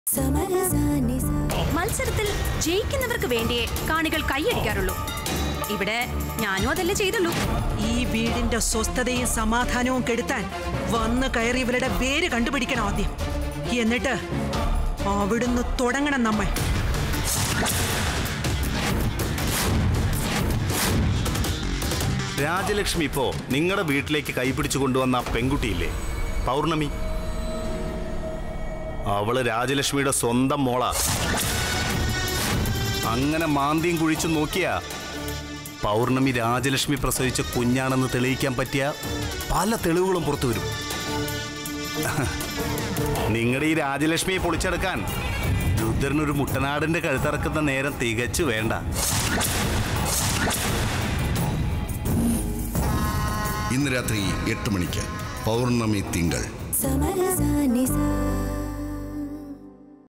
മത്സരത്തിൽ ജയിക്കുന്നവർക്ക് വേണ്ടിയേ കാണികൾ കൈയടിക്കാറുള്ളൂ ഇവിടെ ഞാനും അതല്ലേ ചെയ്തുള്ളൂ ഈ വീടിന്റെ സ്വസ്ഥതയും സമാധാനവും കെടുത്താൻ വന്നു കയറിയവരുടെ വേര് കണ്ടുപിടിക്കണം ആദ്യം എന്നിട്ട് അവിടുന്ന് തുടങ്ങണം നമ്മൾ രാജലക്ഷ്മി ഇപ്പോ നിങ്ങളുടെ വീട്ടിലേക്ക് കൈപിടിച്ചു കൊണ്ടുവന്ന ആ പെൺകുട്ടിയില്ലേ പൗർണമി അവള് രാജലക്ഷ്മിയുടെ സ്വന്തം മോള അങ്ങനെ മാന്തിയും കുഴിച്ചു നോക്കിയാ പൗർണമി രാജലക്ഷ്മി പ്രസവിച്ച കുഞ്ഞാണെന്ന് തെളിയിക്കാൻ പറ്റിയ പല തെളിവുകളും പുറത്തു വരും നിങ്ങളുടെ ഈ രാജലക്ഷ്മിയെ പൊളിച്ചെടുക്കാൻ രുദ്രനൊരു മുട്ടനാടിന്റെ കഴുത്തിറക്കുന്ന നേരം തികച്ചു വേണ്ട ഇന്ന് രാത്രി എട്ട് മണിക്ക് പൗർണമി തിങ്കൾ സമരസ നിസ